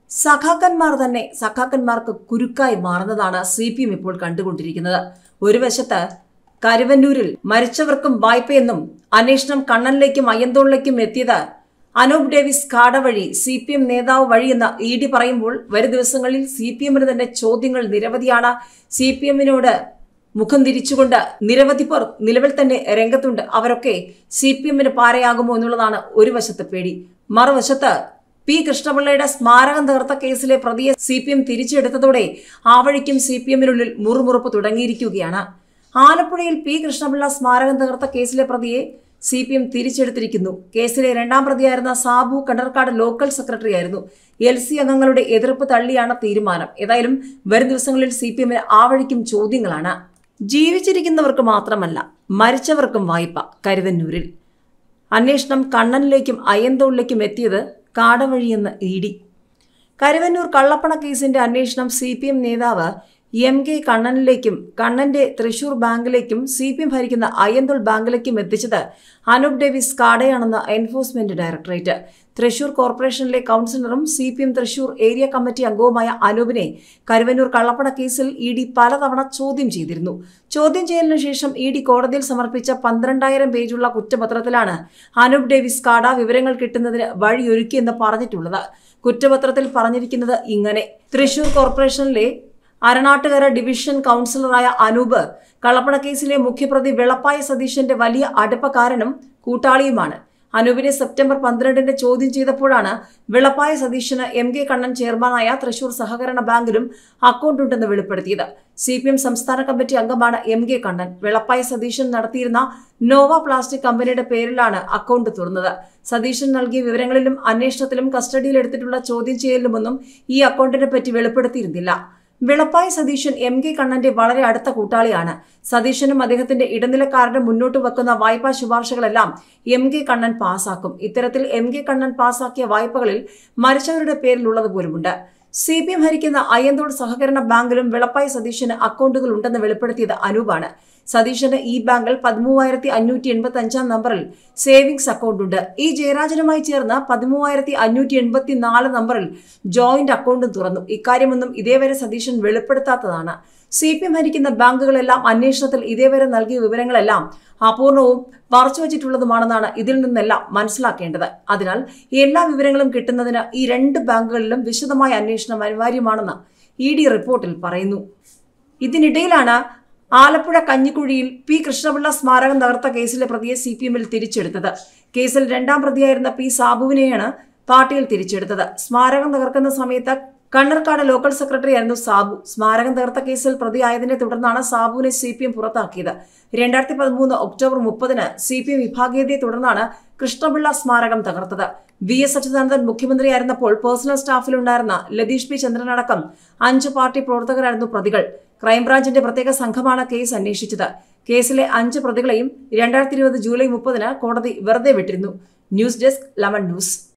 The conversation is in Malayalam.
സഖാക്കന്മാർ തന്നെ സഖാക്കന്മാർക്ക് കുരുക്കായി മാറുന്നതാണ് സി പി എം ഇപ്പോൾ കണ്ടുകൊണ്ടിരിക്കുന്നത് ഒരു വശത്ത് കരുവന്നൂരിൽ മരിച്ചവർക്കും വായ്പയെന്നും അന്വേഷണം കണ്ണനിലേക്കും അയ്യന്തോളിലേക്കും എത്തിയത് അനൂപ് ഡേവിസ് കാട വഴി സി പി എം നേതാവ് വഴിയെന്ന് ഇ ഡി പറയുമ്പോൾ വരും ദിവസങ്ങളിൽ സി പി എമ്മിന് തന്നെ ചോദ്യങ്ങൾ നിരവധിയാണ് സി പി എമ്മിനോട് മുഖം തിരിച്ചുകൊണ്ട് നിരവധി പേർ നിലവിൽ തന്നെ രംഗത്തുണ്ട് അവരൊക്കെ സി പി എമ്മിന് പാരയാകുമോ എന്നുള്ളതാണ് ഒരു വശത്ത് പേടി മറുവശത്ത് പി കൃഷ്ണപിള്ളയുടെ സ്മാരകം തകർത്ത കേസിലെ പ്രതിയെ സി പി എം തിരിച്ചെടുത്തതോടെ ആ വഴിക്കും സി പി എമ്മിനുള്ളിൽ മുറുമുറുപ്പ് തുടങ്ങിയിരിക്കുകയാണ് ആലപ്പുഴയിൽ പി കൃഷ്ണപിള്ള സ്മാരകം തകർത്ത കേസിലെ പ്രതിയെ സി പി എം തിരിച്ചെടുത്തിരിക്കുന്നു കേസിലെ രണ്ടാം പ്രതിയായിരുന്ന സാബു കണ്ടർക്കാട് ലോക്കൽ സെക്രട്ടറി ആയിരുന്നു എൽ സി അംഗങ്ങളുടെ എതിർപ്പ് തള്ളിയാണ് തീരുമാനം ഏതായാലും വരും ദിവസങ്ങളിൽ സി പി എമ്മിന് ആ വഴിക്കും ചോദ്യങ്ങളാണ് ജീവിച്ചിരിക്കുന്നവർക്ക് മാത്രമല്ല മരിച്ചവർക്കും വായ്പ കരുവന്നൂരിൽ അന്വേഷണം കണ്ണനിലേക്കും അയ്യന്തോളിലേക്കും എത്തിയത് കാടവഴിയെന്ന് ഇ ഡി കരുവന്നൂർ കള്ളപ്പണ കേസിന്റെ അന്വേഷണം സി പി എം നേതാവ് എം കെ കണ്ണനിലേക്കും കണ്ണന്റെ തൃശൂർ ബാങ്കിലേക്കും സി പി എം ഭരിക്കുന്ന അയ്യന്തോൾ ബാങ്കിലേക്കും എത്തിച്ചത് അനൂപ് ഡേവിസ് കാടയാണെന്ന് എൻഫോഴ്സ്മെന്റ് ഡയറക്ടറേറ്റ് തൃശൂർ കോർപ്പറേഷനിലെ കൗൺസിലറും C P M Thrissur area committee അംഗവുമായ അനൂപിനെ കരുവന്നൂർ കള്ളപ്പണ കേസിൽ ഇ ഡി പലതവണ ചോദ്യം ചെയ്തിരുന്നു ചോദ്യം ചെയ്യലിനു ശേഷം ഇ ഡി കോടതിയിൽ സമർപ്പിച്ച പന്ത്രണ്ടായിരം പേജുള്ള കുറ്റപത്രത്തിലാണ് അനൂപ് ഡേവിസ് കാട വിവരങ്ങൾ കിട്ടുന്നതിന് വഴിയൊരുക്കിയെന്ന് പറഞ്ഞിട്ടുള്ളത് കുറ്റപത്രത്തിൽ പറഞ്ഞിരിക്കുന്നത് ഇങ്ങനെ തൃശൂർ കോർപ്പറേഷനിലെ അരണാട്ടുകര ഡിവിഷൻ കൗൺസിലറായ അനൂപ് കള്ളപ്പണ കേസിലെ മുഖ്യപ്രതി വെളപ്പായ സതീശന്റെ വലിയ അടുപ്പക്കാരനും കൂട്ടാളിയുമാണ് അനൂപിനെ സെപ്റ്റംബർ പന്ത്രണ്ടിന് ചോദ്യം ചെയ്തപ്പോഴാണ് വെളപ്പായ സതീശന് എം കെ കണ്ണൻ ചെയർമാനായ തൃശൂർ സഹകരണ ബാങ്കിലും അക്കൗണ്ട് ഉണ്ടെന്ന് വെളിപ്പെടുത്തിയത് സി പി എം സംസ്ഥാന കമ്മിറ്റി അംഗമാണ് എം കെ കണ്ണൻ വെളപ്പായ സതീശൻ നടത്തിയിരുന്ന നോവ പ്ലാസ്റ്റിക് കമ്പനിയുടെ പേരിലാണ് അക്കൗണ്ട് തുറന്നത് സതീശൻ നൽകിയ വിവരങ്ങളിലും അന്വേഷണത്തിലും കസ്റ്റഡിയിലെടുത്തിട്ടുള്ള ചോദ്യം ചെയ്യലിലുമൊന്നും ഈ അക്കൗണ്ടിനെ പറ്റി വെളിപ്പെടുത്തിയിരുന്നില്ല വിളപ്പായി സതീശൻ എം കെ കണ്ണന്റെ വളരെ അടുത്ത കൂട്ടാളിയാണ് സതീശനും അദ്ദേഹത്തിന്റെ ഇടനിലക്കാരനും മുന്നോട്ട് വെക്കുന്ന വായ്പാ ശുപാർശകളെല്ലാം എം കെ കണ്ണൻ പാസാക്കും ഇത്തരത്തിൽ എം കെ കണ്ണൻ പാസാക്കിയ വായ്പകളിൽ മരിച്ചവരുടെ പേരിലുള്ളത് പോലുമുണ്ട് സി പി എം ഭരിക്കുന്ന അയ്യന്തോൾ സഹകരണ ബാങ്കിലും വിളപ്പായി സതീശന് അക്കൗണ്ടുകൾ ഉണ്ടെന്ന് വെളിപ്പെടുത്തിയത് അനൂപാണ് സതീശന് ഈ ബാങ്കിൽ പതിമൂവായിരത്തി അഞ്ഞൂറ്റി എൺപത്തി അഞ്ചാം നമ്പറിൽ സേവിങ്സ് അക്കൗണ്ട് ഉണ്ട് ഈ ജയരാജനുമായി ചേർന്ന് പതിമൂവായിരത്തി അഞ്ഞൂറ്റി എൺപത്തി നാല് നമ്പറിൽ ജോയിന്റ് അക്കൗണ്ടും തുറന്നു ഇക്കാര്യമൊന്നും ഇതേവരെ സതീശൻ വെളിപ്പെടുത്താത്തതാണ് സി പി എം ഭരിക്കുന്ന ബാങ്കുകളെല്ലാം അന്വേഷണത്തിൽ ഇതേവരെ നൽകിയ വിവരങ്ങളെല്ലാം അപൂർണവും മറച്ചുവച്ചിട്ടുള്ളതുമാണെന്നാണ് ഇതിൽ നിന്നെല്ലാം മനസ്സിലാക്കേണ്ടത് അതിനാൽ എല്ലാ വിവരങ്ങളും കിട്ടുന്നതിന് ഈ രണ്ട് ബാങ്കുകളിലും വിശദമായ അന്വേഷണം അനിവാര്യമാണെന്ന് ഇ ഡി റിപ്പോർട്ടിൽ പറയുന്നു ഇതിനിടയിലാണ് ആലപ്പുഴ കഞ്ഞിക്കുഴിയിൽ പി കൃഷ്ണപിള്ള സ്മാരകം തകർത്ത കേസിലെ പ്രതിയെ സി പി എമ്മിൽ തിരിച്ചെടുത്തത് കേസിൽ രണ്ടാം പ്രതിയായിരുന്ന പി സാബുവിനെയാണ് പാർട്ടിയിൽ തിരിച്ചെടുത്തത് സ്മാരകം തകർക്കുന്ന സമയത്ത് കണ്ണർക്കാട് ലോക്കൽ സെക്രട്ടറി ആയിരുന്നു സാബു സ്മാരകം തകർത്ത കേസിൽ പ്രതിയായതിനെ തുടർന്നാണ് സാബുവിനെ സി പി എം പുറത്താക്കിയത് രണ്ടായിരത്തി പതിമൂന്ന് ഒക്ടോബർ മുപ്പതിന് സി പി എം വിഭാഗീയതയെ തുടർന്നാണ് കൃഷ്ണപിള്ള സ്മാരകം തകർത്തത് വി എസ് അച്യുതാനന്ദൻ മുഖ്യമന്ത്രിയായിരുന്നപ്പോൾ പേഴ്സണൽ സ്റ്റാഫിലുണ്ടായിരുന്ന ലതീഷ് പി ചന്ദ്രനടക്കം അഞ്ച് പാർട്ടി പ്രവർത്തകരായിരുന്നു പ്രതികൾ ക്രൈംബ്രാഞ്ചിന്റെ പ്രത്യേക സംഘമാണ് കേസ് അന്വേഷിച്ചത് കേസിലെ അഞ്ച് പ്രതികളെയും രണ്ടായിരത്തി ഇരുപത് ജൂലൈ മുപ്പതിന് കോടതി വെറുതെ വിട്ടിരുന്നു ന്യൂസ് ഡെസ്ക് ലെമൺ ന്യൂസ്